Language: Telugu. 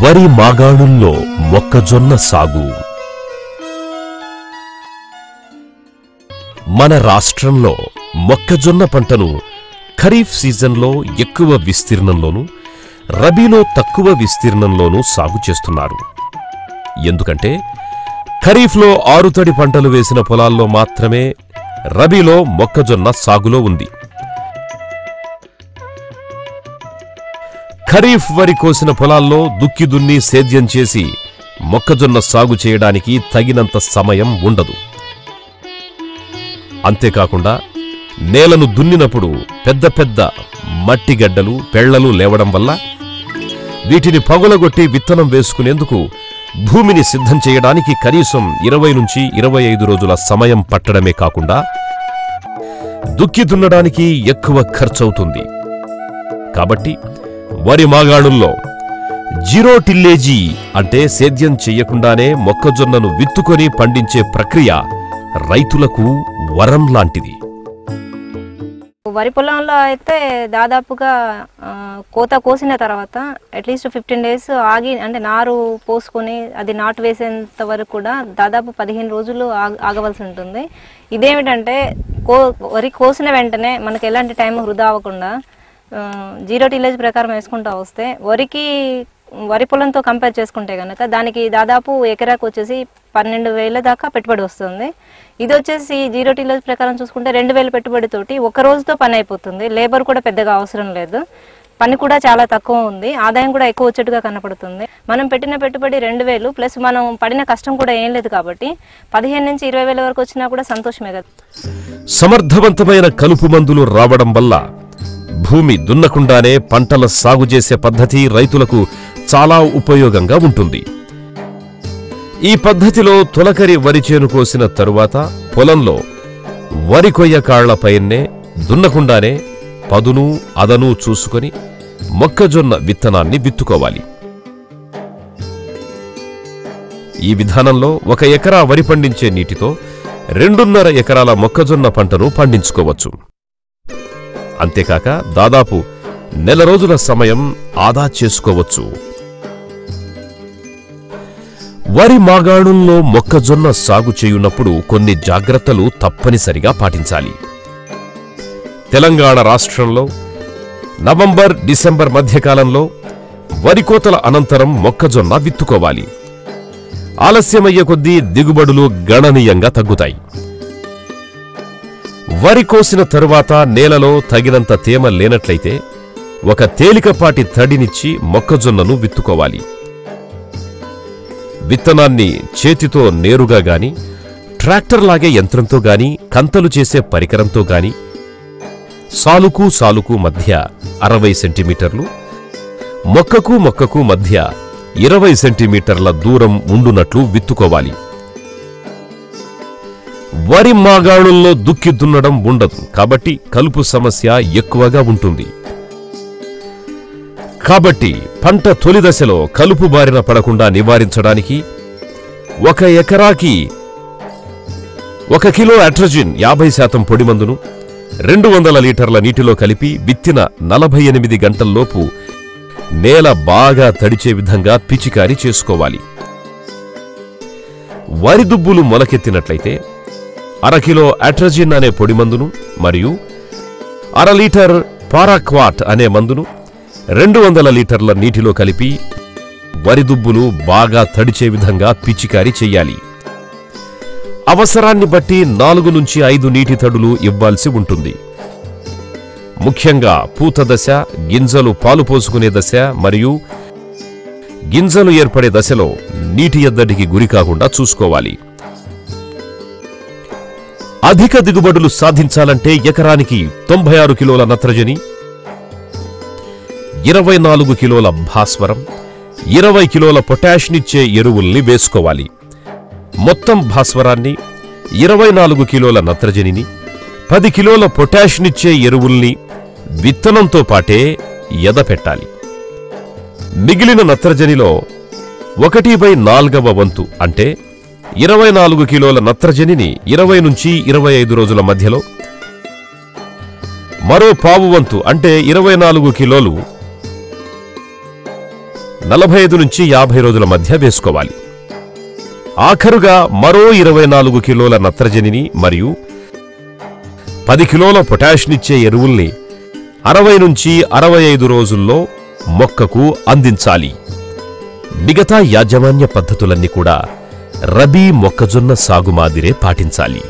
వరి మాగాణుల్లో మొక్కజొన్న సాగు మన రాష్ట్రంలో మొక్కజొన్న పంటను ఖరీఫ్ సీజన్లో ఎక్కువ విస్తీర్ణంలోనూ రబీలో తక్కువ విస్తీర్ణంలోనూ సాగు చేస్తున్నారు ఎందుకంటే ఖరీఫ్లో ఆరుతడి పంటలు వేసిన పొలాల్లో మాత్రమే రబీలో మొక్కజొన్న సాగులో ఉంది ఖరీఫ్ వరి కోసిన పొలాల్లో దుక్కి దున్ని సేద్యం చేసి మొక్కజొన్న సాగు చేయడానికి తగినంత సమయం ఉండదు అంతేకాకుండా నేలను దున్నినప్పుడు పెద్ద పెద్ద మట్టిగడ్డలు పెళ్లలు లేవడం వల్ల వీటిని పగులగొట్టి విత్తనం వేసుకునేందుకు భూమిని సిద్ధం చేయడానికి కనీసం ఇరవై నుంచి ఇరవై ఐదు రోజుల సమయం పట్టడమే కాకుండా దుక్కి దున్నడానికి ఎక్కువ ఖర్చవుతుంది కాబట్టి వరి మాగాణుల్లో జీరో టిల్లేజీ అంటే సేద్యం చెయ్యకుండానే మొక్కజొన్నను విత్తుకొని పండించే ప్రక్రియ రైతులకు వరం లాంటిది వరి పొలంలో అయితే దాదాపుగా ఆ, కోత కోసిన తర్వాత అట్లీస్ట్ ఫిఫ్టీన్ డేస్ ఆగి అంటే నారు పోసుకొని అది నాటు వేసేంత వరకు కూడా దాదాపు పదిహేను రోజులు ఆగ- ఆగవలసి ఉంటుంది ఇదేమిటంటే కో వరి కోసిన వెంటనే మనకి ఎలాంటి టైం వృధా అవ్వకుండా ఆ, జీరో టిలేజ్ ప్రకారం వేసుకుంటూ వస్తే వరికి వరి పొలంతో కంపేర్ చేసుకుంటే కనుక దానికి దాదాపు ఎకరాకు వచ్చేసి పన్నెండు వేల దాకా పెట్టుబడి వస్తుంది ఇది వచ్చేసి జీరో టిలేజ్ ప్రకారం చూసుకుంటే రెండు వేల పెట్టుబడితోటి ఒక రోజుతో పని అయిపోతుంది లేబర్ కూడా పెద్దగా అవసరం లేదు పని కూడా చాలా తక్కువ ఉంది ఆదాయం కూడా ఎక్కువ వచ్చేట్టుగా కనపడుతుంది మనం పెట్టిన పెట్టుబడి రెండు వేలు ప్లస్ మనం పడిన కష్టం కూడా ఏం లేదు కాబట్టి పదిహేను నుంచి ఇరవై వేల వరకు వచ్చినా కూడా సంతోషమే కదా సమర్థవంతమైన కలుపు మందులు రావడం వల్ల భూమి దున్నకుండానే పంటల సాగు చేసే పద్ధతి రైతులకు చాలా ఉపయోగంగా ఉంటుంది ఈ పద్ధతిలో తొలకరి వరి చేను కోసిన తరువాత పొలంలో వరి కొయ్య కాళ్లపైనే దున్నకుండానే పదును అదను చూసుకొని మొక్కజొన్న విత్తనాన్ని విత్తుకోవాలి ఈ విధానంలో ఒక ఎకరా వరి పండించే నీటితో రెండున్నర ఎకరాల మొక్కజొన్న పంటను పండించుకోవచ్చు అంతేకాక దాదాపు నెల రోజుల సమయం ఆదా చేసుకోవచ్చు వరి మాగాణుల్లో మొక్కజొన్న సాగు చేయున్నప్పుడు కొన్ని జాగ్రత్తలు తప్పనిసరిగా పాటించాలి తెలంగాణ రాష్ట్రంలో నవంబర్ డిసెంబర్ మధ్యకాలంలో వరి కోతల అనంతరం మొక్కజొన్న విత్తుకోవాలి ఆలస్యమయ్యే కొద్దీ దిగుబడులు గణనీయంగా తగ్గుతాయి వరి కోసిన తరువాత నేలలో తగినంత తేమ లేనట్లయితే ఒక తేలికపాటి తడినిచ్చి మొక్కజొన్నను విత్తుకోవాలి విత్తనాన్ని చేతితో నేరుగా గాని ట్రాక్టర్ లాగే యంత్రంతో గాని కంతలు చేసే పరికరంతో గాని సాలుకు సాలుకు మధ్య అరవై సెంటీమీటర్లు మొక్కకు మొక్కకు మధ్య ఇరవై సెంటీమీటర్ల దూరం ఉండునట్లు విత్తుకోవాలి వరి మాగాణుల్లో దుక్కి దున్నడం ఉండదు కాబట్టి కలుపు సమస్య ఎక్కువగా ఉంటుంది కాబట్టి పంట తొలి దశలో కలుపు బారిన పడకుండా నివారించడానికి ఒక ఎకరాకి ఒక కిలో అట్రజిన్ యాభై శాతం పొడి మందును రెండు వందల లీటర్ల నీటిలో కలిపి విత్తిన నలభై ఎనిమిది గంటల్లోపు నేల బాగా తడిచే విధంగా పిచికారీ చేసుకోవాలి వరి దుబ్బులు మొలకెత్తినట్లయితే అరకిలో అట్రజిన్ అనే పొడి మందును మరియు అర లీటర్ పారాక్వాట్ అనే మందును రెండు వందల లీటర్ల నీటిలో కలిపి వరి దుబ్బులు బాగా తడిచే విధంగా పిచికారీ చెయ్యాలి అవసరాన్ని బట్టి నాలుగు నుంచి ఐదు నీటి తడులు ఇవ్వాల్సి ఉంటుంది ముఖ్యంగా పూత దశ గింజలు పాలు పోసుకునే దశ మరియు గింజలు ఏర్పడే దశలో నీటి ఎద్దడికి గురి కాకుండా చూసుకోవాలి అధిక దిగుబడులు సాధించాలంటే ఎకరానికి తొంభై ఆరు కిలోల నత్రజని ఇరవై నాలుగు కిలోల భాస్వరం ఇరవై కిలోల పొటాష్నిచ్చే ఎరువుల్ని వేసుకోవాలి మొత్తం భాస్వరాన్ని ఇరవై నాలుగు కిలోల నత్రజనిని పది కిలోల పొటాష్నిచ్చే ఎరువుల్ని విత్తనంతో పాటే ఎదపెట్టాలి మిగిలిన నత్రజనిలో ఒకటి బై నాల్గవ వంతు అంటే ఇరవై నాలుగు కిలోల నత్రజనిని ఇరవై నుంచి ఇరవై ఐదు రోజుల మధ్యలో మరో పావు వంతు అంటే ఇరవై నాలుగు కిలోలు నలభై ఐదు నుంచి యాభై రోజుల మధ్య వేసుకోవాలి ఆఖరుగా మరో ఇరవై నాలుగు కిలోల నత్రజనిని మరియు పది కిలోల పొటాష్నిచ్చే ఎరువుల్ని అరవై నుంచి అరవై ఐదు రోజుల్లో మొక్కకు అందించాలి మిగతా యాజమాన్య పద్ధతులన్నీ కూడా రబీ మొక్కజొన్న సాగు మాదిరే పాటించాలి